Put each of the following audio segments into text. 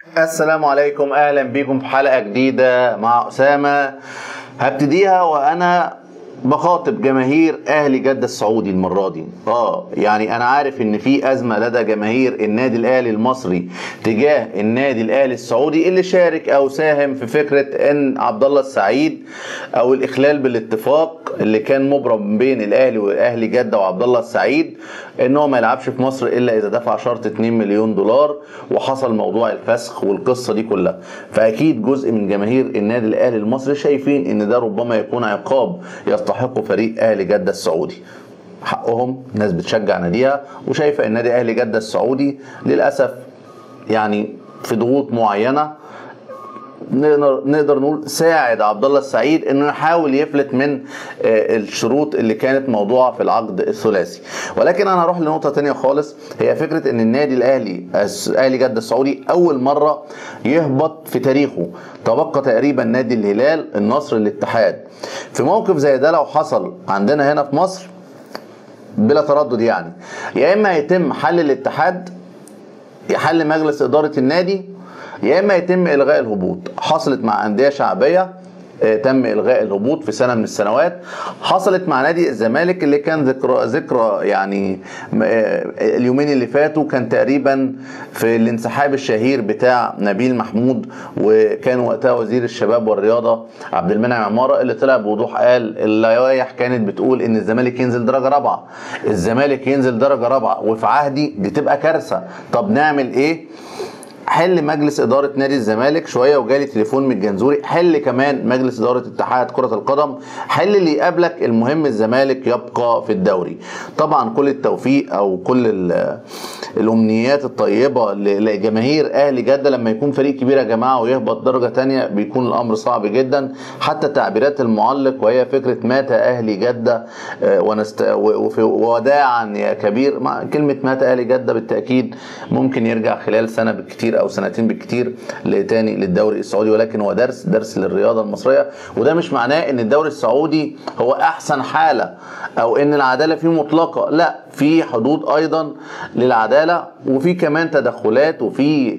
السلام عليكم اهلا بيكم في حلقه جديده مع اسامه هبتديها وانا بخاطب جماهير اهلي جده السعودي المره دي اه يعني انا عارف ان في ازمه لدى جماهير النادي الاهلي المصري تجاه النادي الاهلي السعودي اللي شارك او ساهم في فكره ان عبد الله السعيد او الاخلال بالاتفاق اللي كان مبرم بين الاهلي واهلي جده وعبد الله السعيد ان هو ما يلعبش في مصر الا اذا دفع شرط 2 مليون دولار وحصل موضوع الفسخ والقصه دي كلها فاكيد جزء من جماهير النادي الاهلي المصري شايفين ان ده ربما يكون عقاب يستحقه فريق اهلي جده السعودي حقهم ناس بتشجع ناديها وشايفه النادي اهلي جده السعودي للاسف يعني في ضغوط معينه نقدر نقدر نقول ساعد عبد الله السعيد انه يحاول يفلت من الشروط اللي كانت موضوعه في العقد الثلاثي ولكن انا هروح لنقطه تانية خالص هي فكره ان النادي الاهلي اهلي جده السعودي اول مره يهبط في تاريخه تبقى تقريبا نادي الهلال النصر الاتحاد في موقف زي ده لو حصل عندنا هنا في مصر بلا تردد يعني يا اما يتم حل الاتحاد حل مجلس اداره النادي يا اما يتم الغاء الهبوط حصلت مع انديه شعبيه تم الغاء الهبوط في سنه من السنوات حصلت مع نادي الزمالك اللي كان ذكرى ذكرى يعني اليومين اللي فاتوا كان تقريبا في الانسحاب الشهير بتاع نبيل محمود وكان وقتها وزير الشباب والرياضه عبد المنعم عماره اللي طلع بوضوح قال اللوائح كانت بتقول ان الزمالك ينزل درجه رابعه الزمالك ينزل درجه رابعه وفي عهدي دي تبقى كارثه طب نعمل ايه حل مجلس اداره نادي الزمالك شويه وجالي تليفون من الجنزوري حل كمان مجلس اداره اتحاد كره القدم حل اللي يقابلك المهم الزمالك يبقى في الدوري طبعا كل التوفيق او كل الامنيات الطيبه لجماهير اهلي جده لما يكون فريق كبير يا جماعه ويهبط درجه تانية بيكون الامر صعب جدا حتى تعبيرات المعلق وهي فكره مات اهلي جده ونست وداعا يا كبير مع كلمه مات اهلي جده بالتاكيد ممكن يرجع خلال سنه بالكثير او سنتين بالكثير لتاني للدوري السعودي ولكن هو درس درس للرياضه المصريه وده مش معناه ان الدوري السعودي هو احسن حاله او ان العداله فيه مطلقه لا في حدود ايضا للعداله وفي كمان تدخلات وفي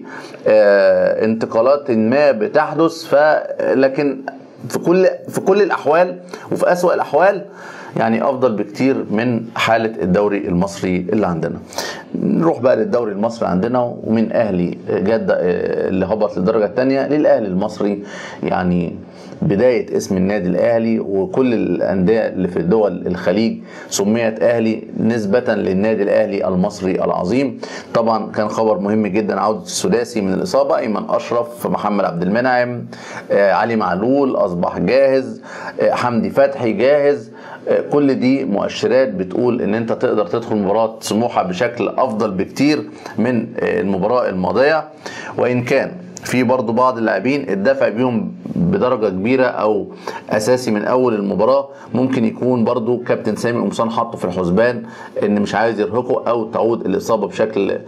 آه انتقالات ما بتحدث ف لكن في كل في كل الاحوال وفي اسوأ الاحوال يعني افضل بكتير من حاله الدوري المصري اللي عندنا نروح بقى للدوري المصري عندنا ومن اهلي جده اللي هبط للدرجه الثانيه للاهلي المصري يعني بداية اسم النادي الأهلي وكل الأندية اللي في دول الخليج سميت أهلي نسبة للنادي الأهلي المصري العظيم طبعا كان خبر مهم جدا عودة السداسي من الإصابة أيمن أشرف محمد عبد المنعم آه علي معلول أصبح جاهز آه حمدي فتحي جاهز كل دي مؤشرات بتقول ان انت تقدر تدخل مباراه سموحه بشكل افضل بكتير من المباراه الماضيه وان كان في برضو بعض اللاعبين الدفع بيهم بدرجة كبيرة أو أساسي من أول المباراة ممكن يكون برضو كابتن سامي قمصان حطه في الحسبان إن مش عايز يرهقه أو تعود الإصابة بشكل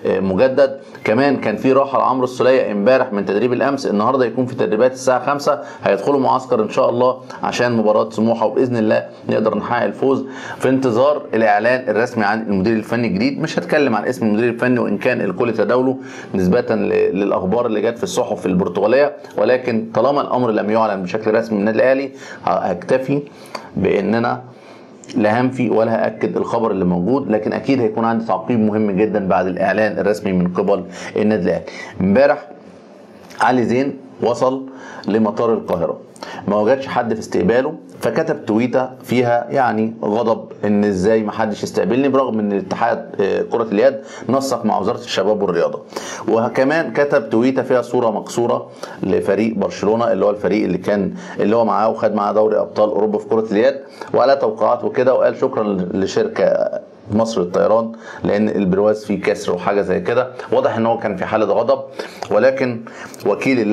مجدد كمان كان في راحة لعمرو السولية امبارح من تدريب الأمس النهاردة يكون في تدريبات الساعة 5 هيدخلوا معسكر إن شاء الله عشان مباراة سموحة وبإذن الله نقدر نحقق الفوز في انتظار الإعلان الرسمي عن المدير الفني الجديد مش هتكلم عن اسم المدير الفني وإن كان الكل تداوله نسبة للأخبار اللي جت في الصحف البرتغالية ولكن طالما الامر لم يعلن بشكل رسمي من النادي الاهلي هكتفي باننا لا هنفي ولا هاكد الخبر اللي موجود لكن اكيد هيكون عندي تعقيب مهم جدا بعد الاعلان الرسمي من قبل النادي الاهلي امبارح علي زين وصل لمطار القاهره ما وجدش حد في استقباله فكتب تويته فيها يعني غضب ان ازاي ما حدش يستقبلني برغم ان الاتحاد كره اليد نسق مع وزاره الشباب والرياضه وكمان كتب تويته فيها صوره مكسوره لفريق برشلونه اللي هو الفريق اللي كان اللي هو معاه وخد معاه دوري ابطال اوروبا في كره اليد وعلى توقعات وكده وقال شكرا لشركه مصر الطيران لان البرواز فيه كسر وحاجه زي كده واضح ان هو كان في حاله غضب ولكن وكيل اللاعب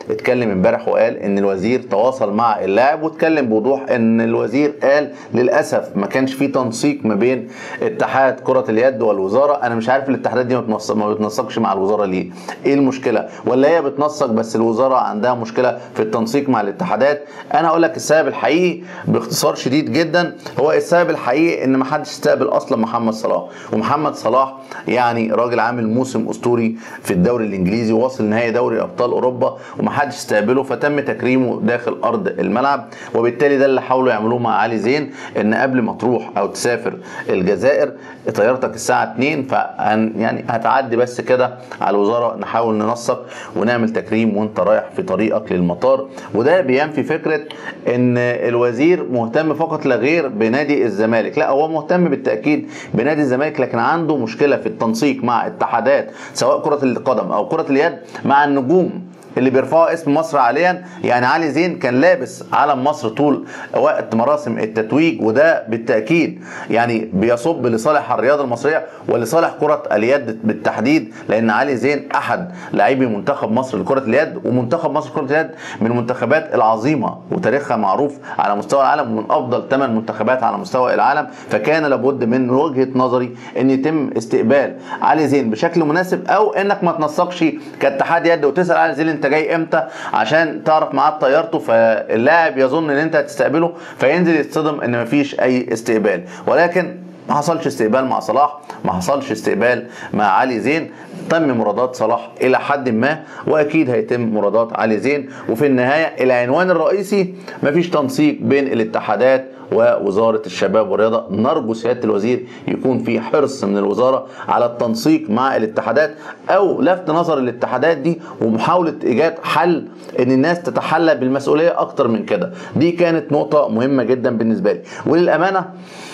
اتكلم امبارح وقال ان الوزير تواصل مع اللاعب واتكلم بوضوح ان الوزير قال للاسف ما كانش في تنسيق ما بين اتحاد كره اليد والوزاره انا مش عارف الاتحادات دي ما بتنسقش مع الوزاره ليه ايه المشكله ولا هي بتنسق بس الوزاره عندها مشكله في التنسيق مع الاتحادات انا اقول لك السبب الحقيقي باختصار شديد جدا هو السبب الحقيقي ان ما حدش استقبل اصلا محمد صلاح ومحمد صلاح يعني راجل عامل موسم اسطوري في الدوري الانجليزي وواصل نهائي دوري ابطال اوروبا وما حدش استقبله فتم تكريمه داخل ارض الملعب وبالتالي ده اللي حاولوا يعملوه مع علي زين ان قبل ما تروح او تسافر الجزائر طيارتك الساعه 2 فهن يعني هتعدي بس كده على الوزاره نحاول ننسق ونعمل تكريم وانت رايح في طريقك للمطار وده بينفي فكره ان الوزير مهتم فقط لا غير بنادي الزمالك لا هو مهتم بالتاكيد بنادي الزمالك لكن عنده مشكله في التنسيق مع اتحادات سواء كره القدم او كره اليد مع النجوم اللي بيرفعوا اسم مصر حاليا يعني علي زين كان لابس علم مصر طول وقت مراسم التتويج وده بالتاكيد يعني بيصب لصالح الرياضه المصريه ولصالح كره اليد بالتحديد لان علي زين احد لاعبي منتخب مصر لكره اليد ومنتخب مصر لكره اليد من المنتخبات العظيمه وتاريخها معروف على مستوى العالم ومن افضل ثمان منتخبات على مستوى العالم فكان لابد من وجهه نظري ان يتم استقبال علي زين بشكل مناسب او انك ما تنسقش كاتحاد يد وتسال علي زين انت جاي امتى عشان تعرف ميعاد طيارته فاللاعب يظن ان انت هتستقبله فينزل يتصدم ان مفيش اي استقبال ولكن ما حصلش استقبال مع صلاح ما حصلش استقبال مع علي زين تم مرادات صلاح الى حد ما واكيد هيتم مرادات علي زين وفي النهايه العنوان الرئيسي مفيش تنسيق بين الاتحادات ووزاره الشباب والرياضه نرجو سياده الوزير يكون في حرص من الوزاره على التنسيق مع الاتحادات او لفت نظر الاتحادات دي ومحاوله ايجاد حل ان الناس تتحلى بالمسؤوليه اكتر من كده دي كانت نقطه مهمه جدا بالنسبه لي وللامانه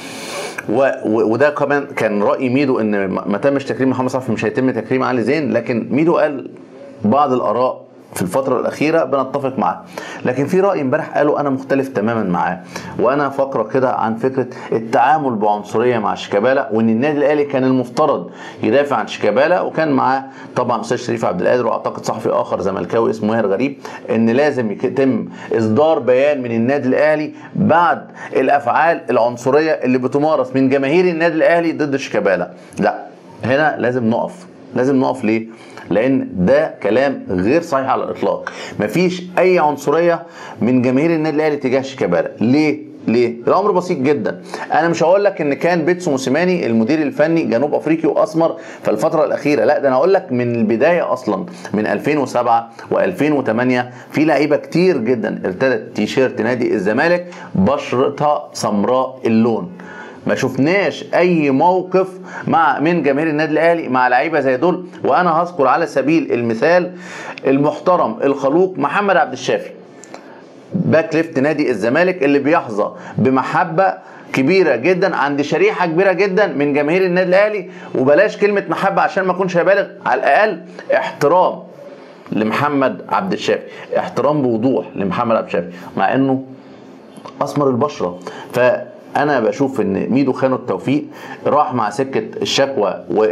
و... وده كمان كان راي ميدو ان ما تمش تكريم محمد صلاح مش هيتم تكريم علي زين لكن ميدو قال بعض الاراء في الفترة الأخيرة بنتفق معاه لكن في رأي امبارح قاله أنا مختلف تماما معاه وأنا فقرة كده عن فكرة التعامل بعنصرية مع شيكابالا وإن النادي الأهلي كان المفترض يدافع عن شيكابالا وكان معاه طبعا أستاذ شريف عبد القادر وأعتقد صحفي آخر زملكاوي اسمه ماهر غريب إن لازم يتم إصدار بيان من النادي الأهلي بعد الأفعال العنصرية اللي بتمارس من جماهير النادي الأهلي ضد شيكابالا لا هنا لازم نقف لازم نقف ليه؟ لان ده كلام غير صحيح على الاطلاق مفيش اي عنصريه من جماهير النادي الاهلي تجاه شيكابالا ليه ليه؟ الامر بسيط جدا انا مش هقول لك ان كان بيتسو موسيماني المدير الفني جنوب افريقي واسمر في الفتره الاخيره لا ده انا هقول لك من البدايه اصلا من 2007 و2008 في لعيبه كتير جدا ارتدت تيشيرت نادي الزمالك بشرتها سمراء اللون ما شفناش اي موقف مع من جماهير النادي الاهلي مع لعيبه زي دول وانا هذكر على سبيل المثال المحترم الخلوق محمد عبد الشافي باك ليفت نادي الزمالك اللي بيحظى بمحبه كبيرة جدا عند شريحة كبيرة جدا من جماهير النادي الأهلي وبلاش كلمة محبة عشان ما أكونش هبالغ على الأقل احترام لمحمد عبد الشافي احترام بوضوح لمحمد عبد الشافي مع انه اسمر البشره ف انا بشوف ان ميدو خانوا التوفيق راح مع سكه الشكوى و...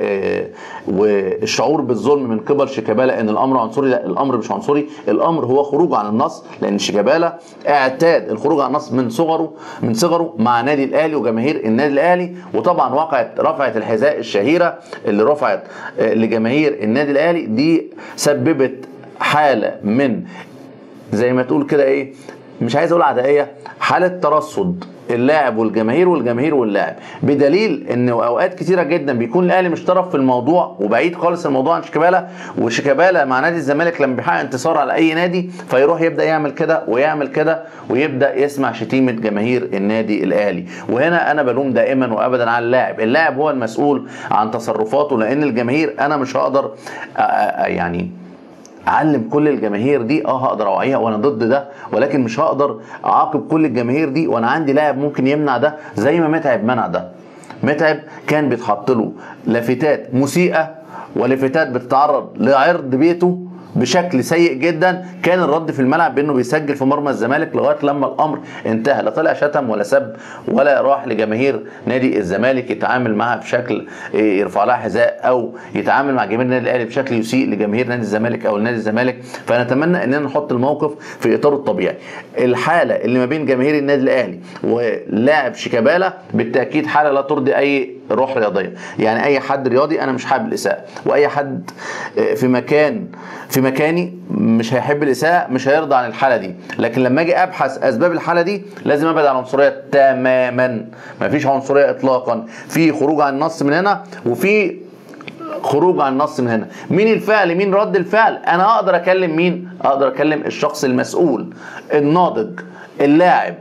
والشعور بالظلم من قبل شيكابالا ان الامر عنصري لا الامر مش عنصري الامر هو خروج عن النص لان شيكابالا اعتاد الخروج عن النص من صغره من صغره مع نادي الاهلي وجماهير النادي الاهلي وطبعا وقعت رفعت الحذاء الشهيره اللي رفعت لجماهير النادي الاهلي دي سببت حاله من زي ما تقول كده ايه مش عايز اقول عدائيه حاله ترصد اللاعب والجماهير والجماهير واللاعب بدليل ان اوقات كتيره جدا بيكون الاهلي مش طرف في الموضوع وبعيد خالص الموضوع عن شيكابالا وشيكابالا مع نادي الزمالك لما بيحقق انتصار على اي نادي فيروح يبدا يعمل كده ويعمل كده ويبدا يسمع شتيمه جماهير النادي الاهلي وهنا انا بلوم دائما وابدا على اللاعب اللاعب هو المسؤول عن تصرفاته لان الجماهير انا مش هقدر يعني اعلم كل الجماهير دي اه هقدر اوعيها وانا ضد ده ولكن مش هقدر اعاقب كل الجماهير دي وانا عندي لاعب ممكن يمنع ده زي ما متعب منع ده متعب كان بيتحط له لافتات مسيئه ولافتات بتتعرض لعرض بيته بشكل سيء جدا كان الرد في الملعب بانه بيسجل في مرمى الزمالك لغايه لما الامر انتهى لا طلع شتم ولا سب ولا راح لجماهير نادي الزمالك يتعامل معها بشكل إيه، يرفع لها حذاء او يتعامل مع جماهير النادي الاهلي بشكل يسيء لجماهير نادي الزمالك او نادي الزمالك فنتمنى اننا نحط الموقف في اطاره الطبيعي الحاله اللي ما بين جماهير النادي الاهلي ولاعب شيكابالا بالتاكيد حاله لا ترضي اي روح رياضيه يعني اي حد رياضي انا مش حابب الاساءه واي حد آه، في مكان في مكاني مش هيحب الاساءه مش هيرضى عن الحاله دي لكن لما اجي ابحث اسباب الحاله دي لازم ابعد عن العنصريه تماما مفيش عنصريه اطلاقا في خروج عن النص من هنا وفي خروج عن النص من هنا مين الفعل مين رد الفعل انا اقدر اكلم مين اقدر اكلم الشخص المسؤول الناضج اللاعب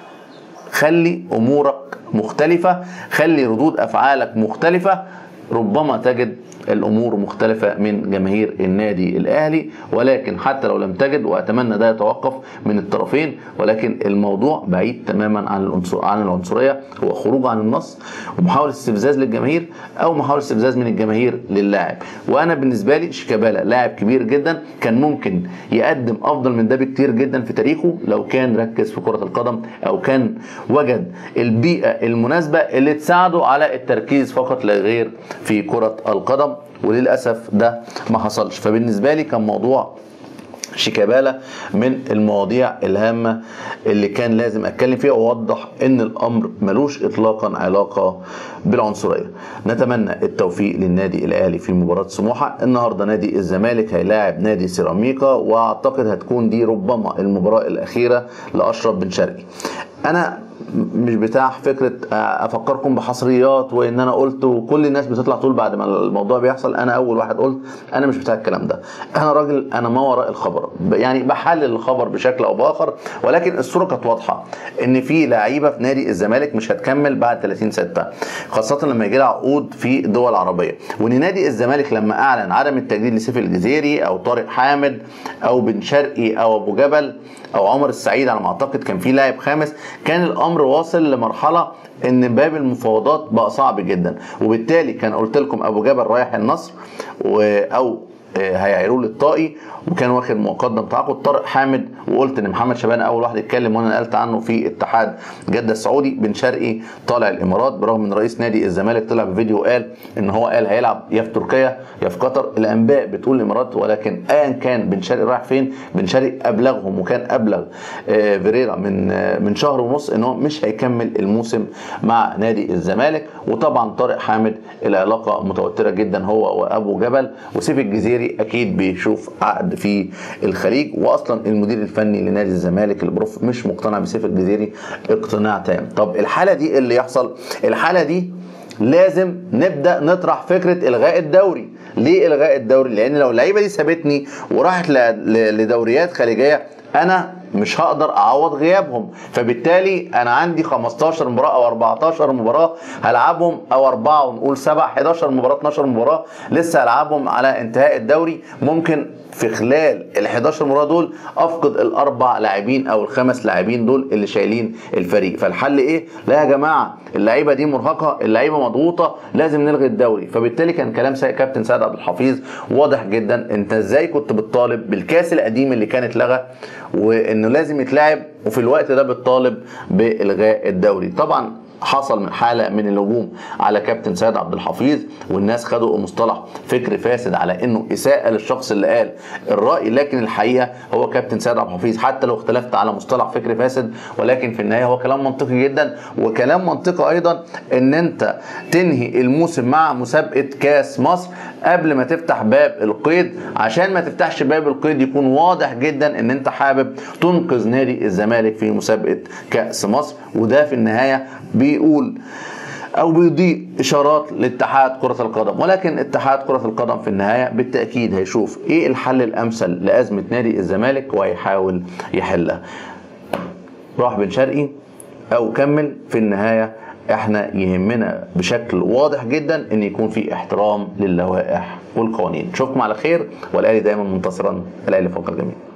خلي امورك مختلفه خلي ردود افعالك مختلفه ربما تجد الامور مختلفه من جماهير النادي الاهلي ولكن حتى لو لم تجد واتمنى ده يتوقف من الطرفين ولكن الموضوع بعيد تماما عن العنصر عن العنصريه هو خروج عن النص ومحاوله استفزاز للجماهير او محاوله استفزاز من الجماهير للاعب وانا بالنسبه لي شيكابالا لاعب كبير جدا كان ممكن يقدم افضل من ده بكتير جدا في تاريخه لو كان ركز في كره القدم او كان وجد البيئه المناسبه اللي تساعده على التركيز فقط لا غير في كره القدم وللاسف ده ما حصلش فبالنسبه لي كان موضوع شيكابالا من المواضيع الهامة اللي كان لازم اتكلم فيها واوضح ان الامر ملوش اطلاقا علاقة بالعنصرية نتمنى التوفيق للنادي الاهلي في مباراة سموحة النهاردة نادي الزمالك هيلاعب نادي سيراميكا واعتقد هتكون دي ربما المباراة الاخيرة لاشرف بن شرقي انا مش بتاع فكره افكركم بحصريات وان انا قلت وكل الناس بتطلع تقول بعد ما الموضوع بيحصل انا اول واحد قلت انا مش بتاع الكلام ده انا راجل انا ما وراء الخبر يعني بحلل الخبر بشكل او باخر ولكن الصوره كانت واضحه ان في لعيبه في نادي الزمالك مش هتكمل بعد 30 6 خاصه لما يجي لها عقود في الدول العربيه وان نادي الزمالك لما اعلن عدم التجديد لسيف الجزيري او طارق حامد او بن شرقي او ابو جبل او عمر السعيد على ما اعتقد كان في لاعب خامس كان الامر واصل لمرحله ان باب المفاوضات بقى صعب جدا وبالتالي كان قلت لكم ابو جبل رايح النصر او هيعيروه للطائي وكان واخد مقدم تعاقد طارق حامد وقلت ان محمد شبان اول واحد يتكلم وانا نقلت عنه في اتحاد جده السعودي بن شرقي طالع الامارات برغم ان رئيس نادي الزمالك طلع بفيديو قال ان هو قال هيلعب يا في تركيا يا في قطر الانباء بتقول الامارات ولكن ايا كان بن شرقي رايح فين بن شرقي ابلغهم وكان ابلغ آه، فيريرا من آه، من شهر ونص ان هو مش هيكمل الموسم مع نادي الزمالك وطبعا طارق حامد العلاقه متوتره جدا هو وابو جبل وسيف الجزيري اكيد بيشوف عقد في الخليج واصلا المدير الفني لنادي الزمالك البروف مش مقتنع بسيف الجزيري اقتناع تام طب الحاله دي إيه اللي يحصل الحاله دي لازم نبدا نطرح فكره الغاء الدوري ليه الغاء الدوري لان لو اللعيبه دي سابتني وراحت لدوريات خارجيه انا مش هقدر اعوض غيابهم فبالتالي انا عندي 15 مباراه او 14 مباراه هلعبهم او اربعه ونقول سبع 11 مباراه 12 مباراه لسه هلعبهم على انتهاء الدوري ممكن في خلال ال 11 مباراه دول افقد الاربع لاعبين او الخمس لاعبين دول اللي شايلين الفريق فالحل ايه لا يا جماعه اللعيبه دي مرهقه اللعيبه مضغوطه لازم نلغي الدوري فبالتالي كان كلام سي... كابتن سيد عبد الحفيظ واضح جدا انت ازاي كنت بتطالب بالكاس القديم اللي كان اتلغى وانه لازم يتلعب وفي الوقت ده بتطالب بالغاء الدوري طبعا حصل من حاله من الهجوم على كابتن سيد عبد الحفيظ والناس خدوا مصطلح فكر فاسد على انه اساءه للشخص اللي قال الراي لكن الحقيقه هو كابتن سيد عبد الحفيظ حتى لو اختلفت على مصطلح فكر فاسد ولكن في النهايه هو كلام منطقي جدا وكلام منطقي ايضا ان انت تنهي الموسم مع مسابقه كاس مصر قبل ما تفتح باب القيد عشان ما تفتحش باب القيد يكون واضح جدا ان انت حابب تنقذ نادي الزمالك في مسابقه كاس مصر وده في النهايه بيقول او بيضيء اشارات لاتحاد كره القدم ولكن اتحاد كره القدم في النهايه بالتاكيد هيشوف ايه الحل الامثل لازمه نادي الزمالك وهيحاول يحلها راح بن شرقي او كمل في النهايه احنا يهمنا بشكل واضح جدا ان يكون في احترام للوائح والقوانين نشوفكم على خير والاهلي دايما منتصرا الاهلي فوق الجميع